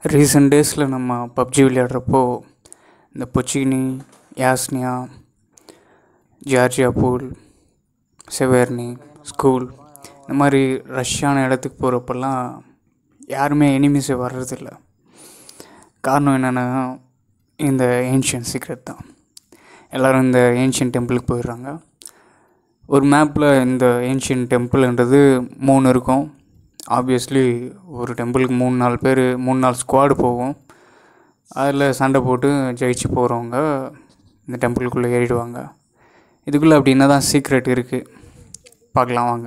recent டேஸில் நம்ம PUBG விளையாடுறப்போ இந்த பொச்சிகினி யாஸ்னியா ஜார்ஜியா பூல் செவேர்னி ஸ்கூல் இந்த மாதிரி ரஷ்ஷான இடத்துக்கு போகிறப்பெல்லாம் யாருமே எனிமீஸே வர்றதில்ல காரணம் என்னென்னா இந்த ஏன்ஷியன் சீக்ரெட் தான் எல்லோரும் இந்த ஏன்ஷியன் டெம்பிளுக்கு போயிடுறாங்க ஒரு மேப்பில் இந்த ஏன்ஷியன் டெம்பிள்ன்றது மூணு இருக்கும் ஆப்வியஸ்லி ஒரு டெம்பிளுக்கு மூணு நாலு பேர் மூணு நாலு ஸ்குவாடு போகும் அதில் சண்டை போட்டு ஜெயிச்சு போகிறவங்க இந்த டெம்பிளுக்குள்ளே ஏறிடுவாங்க இதுக்குள்ளே அப்படி என்ன தான் சீக்ரெட் இருக்குது பார்க்கலாம் வாங்க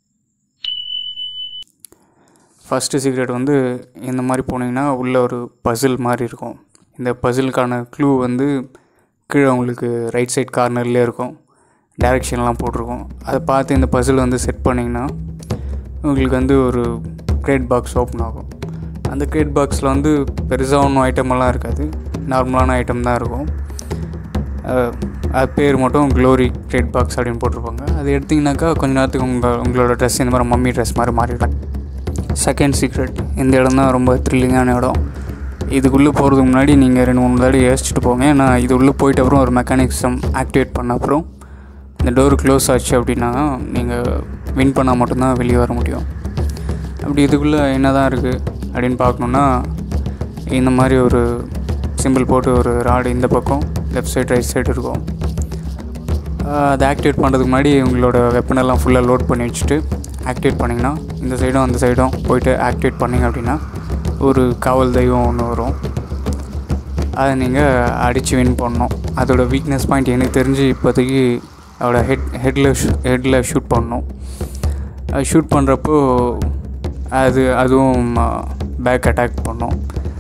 ஃபஸ்ட்டு சீக்ரெட் வந்து இந்த மாதிரி போனீங்கன்னா உள்ளே ஒரு பசில் மாதிரி இருக்கும் இந்த பசிலுக்கான க்ளூ வந்து கீழே உங்களுக்கு ரைட் சைட் கார்னர்லேயே இருக்கும் டைரெக்ஷன்லாம் போட்டிருக்கும் அதை பார்த்து இந்த பசில் வந்து செட் பண்ணிங்கன்னா உங்களுக்கு வந்து ஒரு கிரேட் பாக்ஸ் ஓப்பன் ஆகும் அந்த கிரேட் பாக்ஸில் வந்து பெருசாக ஒன்றும் ஐட்டமெல்லாம் இருக்காது நார்மலான ஐட்டம் தான் இருக்கும் அது பேர் மட்டும் க்ளோரி கிரேட் பாக்ஸ் அப்படின்னு போட்டிருப்பாங்க அது எடுத்திங்கனாக்கா கொஞ்ச நேரத்துக்கு உங்கள் உங்களோட ட்ரெஸ் இந்த மாதிரி மம்மி ட்ரெஸ் மாதிரி மாறிடும் செகண்ட் சீக்ரெட் இந்த இடம் தான் ரொம்ப த்ரில்லிங்கான இடம் இதுக்குள்ளே போகிறதுக்கு முன்னாடி நீங்கள் ரெண்டு மூணு தடவை யோசிச்சுட்டு போங்க ஏன்னா இது உள்ளே போயிட்ட அப்புறம் ஒரு மெக்கானிக்ஸம் ஆக்டிவேட் பண்ண அப்புறம் இந்த டோர் க்ளோஸ் ஆச்சு அப்படின்னா நீங்கள் வின் பண்ணால் மட்டும்தான் வெளியே வர முடியும் அப்படி இதுக்குள்ளே என்ன தான் இருக்குது அப்படின்னு பார்க்கணுன்னா இந்த மாதிரி ஒரு சிம்பிள் போட்டு ஒரு ராடு இந்த பக்கம் லெஃப்ட் சைடு ரைட் சைடு இருக்கும் அதை ஆக்டிவேட் பண்ணுறதுக்கு முன்னாடி உங்களோட வெப்பனெல்லாம் ஃபுல்லாக லோட் பண்ணி வச்சுட்டு ஆக்டிவேட் பண்ணிங்கன்னா இந்த சைடும் அந்த சைடும் போயிட்டு ஆக்டிவேட் பண்ணிங்க அப்படின்னா ஒரு காவல் தெய்வம் ஒன்று வரும் அதை நீங்கள் அடித்து வின் பண்ணணும் அதோட வீக்னஸ் பாயிண்ட் எனக்கு தெரிஞ்சு இப்போதைக்கு அதோட ஹெட் ஹெட்டில் ஹெட்டில் ஷூட் பண்ணணும் அது ஷூட் பண்ணுறப்போ அது அதுவும் பேக் அட்டாக் பண்ணும்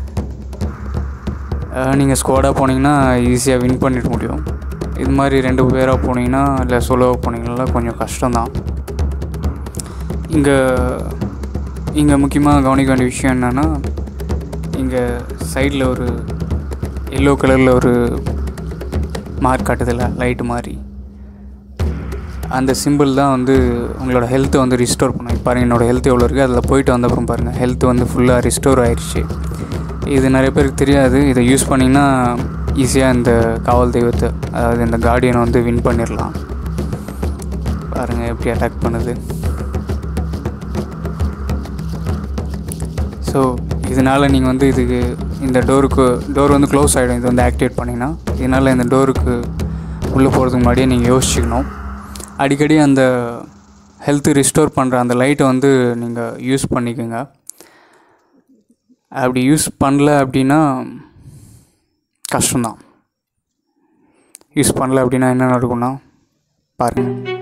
நீங்கள் ஸ்குவாடாக போனீங்கன்னா ஈஸியாக வின் பண்ணிட முடியும் இது மாதிரி ரெண்டு பேராக போனீங்கன்னா இல்லை சோலோவாக போனீங்கன்னா கொஞ்சம் கஷ்டம்தான் இங்கே இங்கே முக்கியமாக கவனிக்க வேண்டிய விஷயம் என்னென்னா இங்கே சைடில் ஒரு எல்லோ கலரில் ஒரு மார்க் காட்டுதில்ல லைட்டு மாதிரி அந்த சிம்பிள் தான் வந்து உங்களோட ஹெல்த்தை வந்து ரிஸ்டோர் பண்ணும் பாருங்கள் என்னோடய ஹெல்த் எவ்வளோ இருக்குது அதில் போயிட்டு வந்தப்புறம் பாருங்கள் ஹெல்த் வந்து ஃபுல்லாக ரிஸ்டோர் ஆயிடுச்சு இது நிறைய பேருக்கு தெரியாது இதை யூஸ் பண்ணிங்கன்னா ஈஸியாக இந்த காவல் தெய்வத்தை அதாவது இந்த கார்டியனை வந்து வின் பண்ணிடலாம் பாருங்கள் எப்படி அட்டாக் பண்ணுது ஸோ இதனால் நீங்கள் வந்து இதுக்கு இந்த டோருக்கு டோர் வந்து க்ளோஸ் ஆகிடும் இது வந்து ஆக்டிவேட் பண்ணிங்கன்னா இதனால் இந்த டோருக்கு உள்ளே போகிறதுக்கு முன்னாடியே நீங்கள் யோசிச்சுக்கணும் அடிக்கடி அந்த ஹெல்த்து ரிஸ்டோர் பண்ணுற அந்த லைட்டை வந்து நீங்கள் யூஸ் பண்ணிக்கோங்க அப்படி யூஸ் பண்ணல அப்படின்னா கஷ்டம்தான் யூஸ் பண்ணல அப்படின்னா என்ன நடக்கும்னா பாருங்கள்